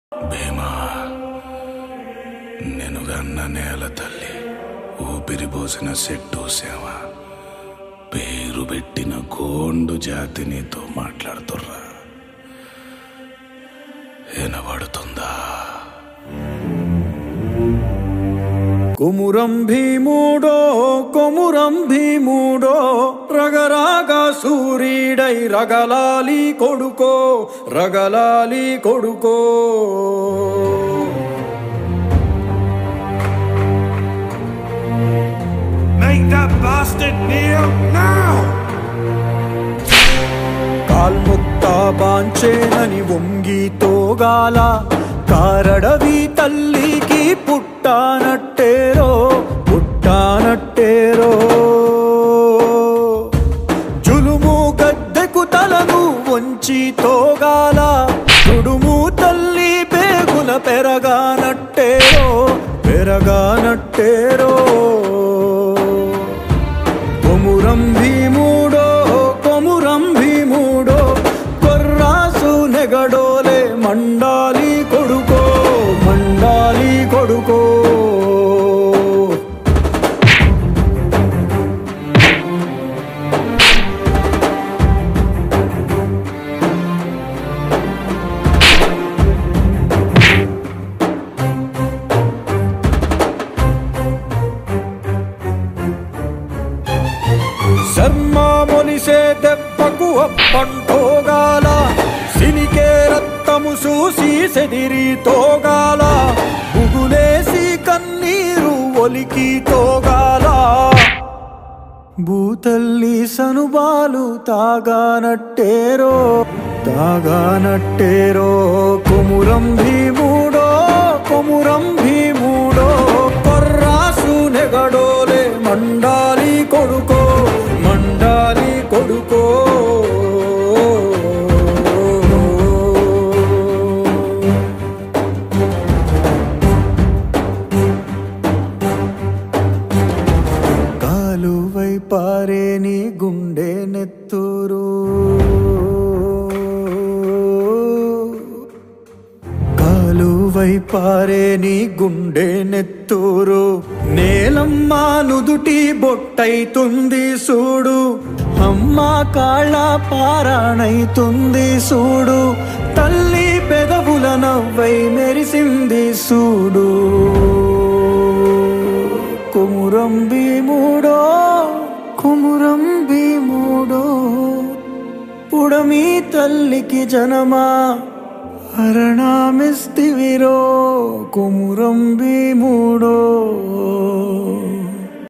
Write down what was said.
భీమా నేను గన్న నేల తల్లి ఊపిరి పోసిన సెట్టు సేవ పేరు పెట్టిన గోండు జాతి నీతో మాట్లాడుతుర్రా వినబడుతుందా కుమురం భీముడో కొమురం భీముడో రగరాగా సూర్యుడై రగలాలి కొడుకో రగలాలి కొడుకో Make that bastard kneel now! కాల్ముక్తా బాంచేనని వంగి తోగాల కారడవి తల్లికి పుట్టానట్టేరో పుట్టానట్టేరో జులుము గద్దెకు తలను వంచి తోగాల తుడుము తల్లి పేగుల పెరగానట్టేరో పెరగానట్టేరో కొమురం భీముడో కొమురం భీముడో కొర్రాసు నెగడోలే మండాలి కొడుకో మండాలి కొడుకో శర్మ మొలిసే దెబ్బకు అప్పంటోగాల సినికే రక్తము చూసి సెదిరి తోగాల బుగులేసి కన్నీరు ఒలికి తోగాల భూతల్లి సనుబాలు తాగానట్టేరో తాగానట్టేరో కొమురం భీముడో కొమురం భీముడో కొర్రాసు నెగడోలే మండాలి కొడుకో మండాలి కొడుకో కాలువై పారే నీ గుండె నెత్తూరు కాలువై పారే నీ గుండె నెత్తూరు నేలమ్మ నుదుటి బొట్టైతుంది సూడు అమ్మ కాళ్ళ పారాణైతుంది సూడు తల్లి పెదవుల నవ్వై మెరిసింది సూడు కుమురం భీముడో కుమురం భీముడో పుడమి తల్లికి జనమా హరణామిస్తివిరో కుమురం భీముడో